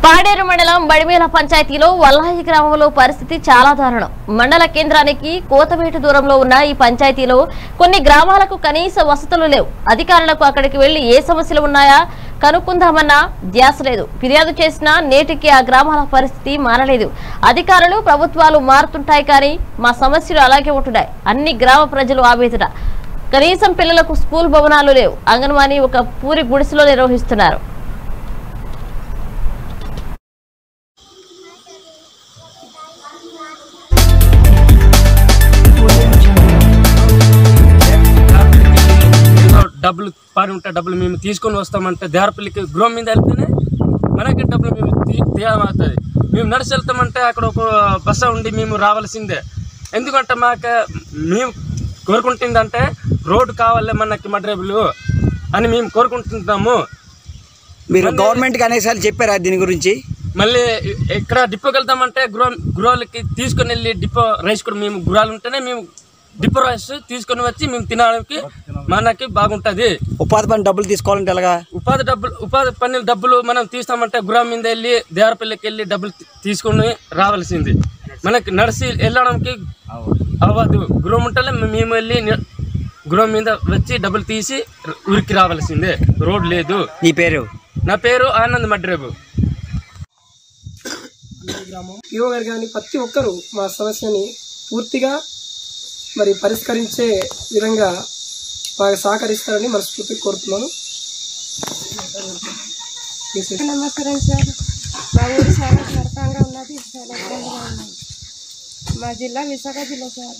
పాడేరు మండలం బడిమేల పంచాయతీలో వల్లాయి గ్రామంలో పరిస్థితి చాలా దారుణం మండల కేంద్రానికి కోతవేటు దూరంలో ఉన్న ఈ పంచాయతీలో కొన్ని గ్రామాలకు కనీస వసతులు లేవు అధికారులకు అక్కడికి వెళ్లి ఏ సమస్యలు ఉన్నాయా కనుక్కుందామన్నా ధ్యాస లేదు ఫిర్యాదు చేసినా నేటికి ఆ గ్రామాల పరిస్థితి మారలేదు అధికారులు ప్రభుత్వాలు మారుతుంటాయి కానీ మా సమస్యలు అలాగే ఉంటున్నాయి అన్ని గ్రామ ప్రజలు ఆవేదన కనీసం పిల్లలకు స్కూల్ భవనాలు లేవు అంగన్వాడీ ఒక పూరి గుడిసెలో నిర్వహిస్తున్నారు ఏదో డబ్బులు పని ఉంటే డబ్బులు మేము తీసుకొని వస్తామంటే దేరపల్లికి గృహం మీద వెళ్తేనే మనకి డబ్బులు మేము తీ- తీయమవుతుంది మేము నడిచి వెళ్తామంటే అక్కడ ఒక బస్సు ఉండి మేము రావాల్సిందే ఎందుకంటే మాకు మేము కోరుకుంటుందంటే రోడ్డు కావాలి మనకి మడ్రేబులు అని మేము కోరుకుంటున్నాము మీరు గవర్నమెంట్కి అనేసార్లు చెప్పారా దీని గురించి మళ్ళీ ఎక్కడ డిపోకి వెళ్తామంటే గృహ గృహాలకి తీసుకొని వెళ్ళి డిపో రైస్ కూడా మేము గృహాలు ఉంటేనే మేము డిపో రైస్ తీసుకొని వచ్చి మేము తినడానికి మనకి బాగుంటుంది ఉపాధి పని డబ్బులు తీసుకోవాలంటే ఎలాగా ఉపాధి డబ్బులు ఉపాధి పన్నుల డబ్బులు మనం తీస్తామంటే గృహం మీద వెళ్ళి దేవరపల్లికి వెళ్ళి డబ్బులు తీ- తీసుకొని రావాల్సింది మనకి నడిచి వెళ్ళడానికి అవ్వదు గృహం ఉంటేనే మేము వెళ్ళి ని- గృహం మీద వచ్చి డబ్బులు తీసి ఊరికి రావాల్సిందే రోడ్ లేదు నీ పేరు నా పేరు ఆనంద్ మడ్రేబు గ్రామం పిఓ గారు కానీ ప్రతి ఒక్కరూ మా సమస్యని పూర్తిగా మరి పరిష్కరించే విధంగా మాకు సహకరిస్తారని మనస్ఫూర్తిగా కోరుతున్నాను నమస్కారం సార్ మా ఊరు చాలా నరకంగా ఉన్నది చాలా ఇబ్బందిగా ఉన్నది మా జిల్లా విశాఖ జిల్లా సార్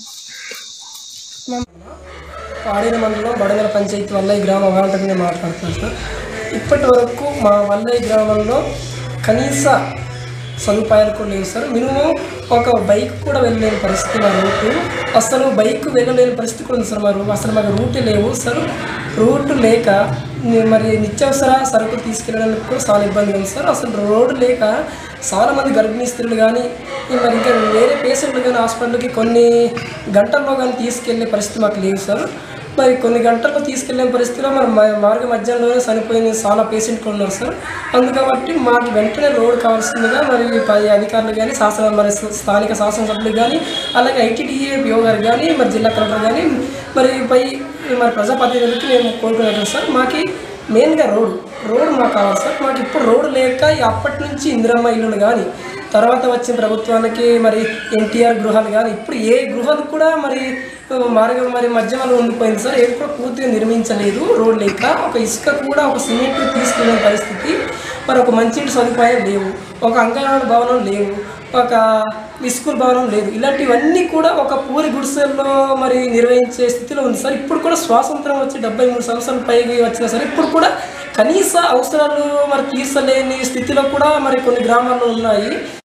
పాడేరు మండలం బడగల పంచాయతీ వల్లయ్య గ్రామ వాలంటీర్గా మాట్లాడుతున్నాను సార్ ఇప్పటి వరకు మా వల్లయ్య గ్రామంలో కనీస సదుపాయాలు కూడా లేవు సార్ మినిమం ఒక బైక్ కూడా వెళ్ళలేని పరిస్థితి మా రూటు అసలు బైక్ వెళ్ళలేని పరిస్థితి కూడా ఉంది సార్ మా రూట్ అసలు మాకు రూటే లేవు సార్ రూట్ లేక ని- మరి నిత్యావసర సరుకులు తీసుకెళ్ళడానికి కూడా చాలా ఇబ్బందిగా ఉంది సార్ అసలు రోడ్డు లేక చాలా మంది గర్భిణీ స్త్రీలు కానీ మరి ఇంకా వేరే పేషెంట్లు కానీ హాస్పిటల్కి కొన్ని గంటల్లో కానీ తీసుకెళ్లే పరిస్థితి మాకు లేదు సార్ మరి కొన్ని గంటల్లో తీసుకెళ్లే పరిస్థితిలో మరి మా- మార్గ మధ్యంలోనే చనిపోయిన చాలా పేషెంట్లు ఉన్నారు సార్ అందుకబట్టి మాకు వెంటనే రోడ్ కావాల్సిందిగా మరి పై అధికారులు కానీ శాసన మరి స్థానిక శాసనసభ్యులు కానీ అలాగే ఐటీడీఏ పిఓ గారు కానీ మరి జిల్లా కలెక్టర్ కానీ మరి పై మరి ప్రజాప్రతినిధులకి మేము కోరుకున్నాం సార్ మాకి మెయిన్గా రోడ్ రోడ్ మాకు కావాలి సార్ మాకు ఇప్పుడు రోడ్డు లేక అప్పటి నుంచి ఇందిరమ్మ ఇల్లులు కానీ తర్వాత వచ్చిన ప్రభుత్వానికి మరి ఎన్టీఆర్ గృహాలు కానీ ఇప్పుడు ఏ గృహాలు కూడా మరి ఆ, మార్గం మరి మధ్యలో ఉండిపోయింది సార్ ఏది కూడా పూర్తిగా నిర్మించలేదు రోడ్ లేక ఒక ఇసుక కూడా ఒక సిమెంట్ తీసుకునే పరిస్థితి మరి ఒక మంచి సదుపాయం లేవు ఒక అంగన్వాడీ భవనం లేవు ఒక స్కూల్ భవనం లేదు ఇలాంటివన్నీ కూడా ఒక పూరి గుడిసెల్లో మరి నిర్వహించే స్థితిలో ఉంది సార్ ఇప్పుడు కూడా స్వాతంత్రం వచ్చి డెబ్బై మూడు సంవత్సరాల పైకి వచ్చినా సరే ఇప్పుడు కూడా కనీస అవసరాలు మరి తీర్చలేని స్థితిలో కూడా మరి కొన్ని గ్రామాల్లో ఉన్నాయి